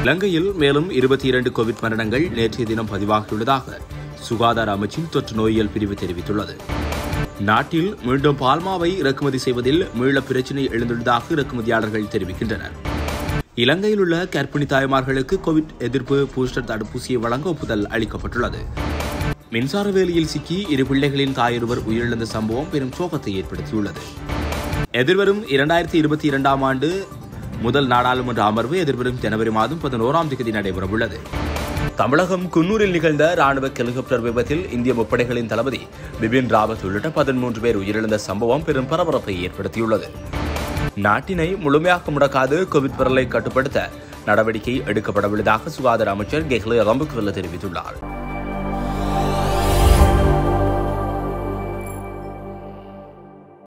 இலங்கையில் மேலும் இருபத்தி இரண்டு கோவிட் மரணங்கள் நேற்றைய தினம் பதிவாகியுள்ளதாக சுகாதார அமைச்சின் தொற்று நோயியல் பிரிவு தெரிவித்துள்ளது நாட்டில் மீண்டும் பால்மாவை இறக்குமதி செய்வதில் மீள பிரச்சினை எழுந்துள்ளதாக இறக்குமதியாளர்கள் தெரிவிக்கின்றனர் இலங்கையில் உள்ள கர்ப்பிணி தாய்மார்களுக்கு கோவிட் எதிர்ப்பு பூஸ்டர் தடுப்பூசியை வழங்க ஒப்புதல் அளிக்கப்பட்டுள்ளது மின்சார வேலியில் சிக்கி இரு பிள்ளைகளின் தாயொருவர் உயிரிழந்த சம்பவம் பெரும் சோகத்தை ஏற்படுத்தியுள்ளது எதிர்வரும் இரண்டாயிரத்தி இருபத்தி இரண்டாம் ஆண்டு முதல் நாடாளுமன்ற அமர்வு எதிர்வரும் ஜனவரி மாதம் பதினோராம் தேதி நடைபெறவுள்ளது தமிழகம் குன்னூரில் நிகழ்ந்த ராணுவ ஹெலிகாப்டர் விபத்தில் இந்திய முப்படைகளின் தளபதி பிபின் ராவத் உள்ளிட்ட பதிமூன்று பேர் உயிரிழந்த சம்பவம் பெரும் பரபரப்பை ஏற்படுத்தியுள்ளது நாட்டினை முழுமையாக முடக்காது கோவிட் பரவலை கட்டுப்படுத்த நடவடிக்கை எடுக்கப்படவுள்ளதாக சுகாதார அமைச்சர் கெஹ்லே ரம்புக்வெல்ல தெரிவித்துள்ளார்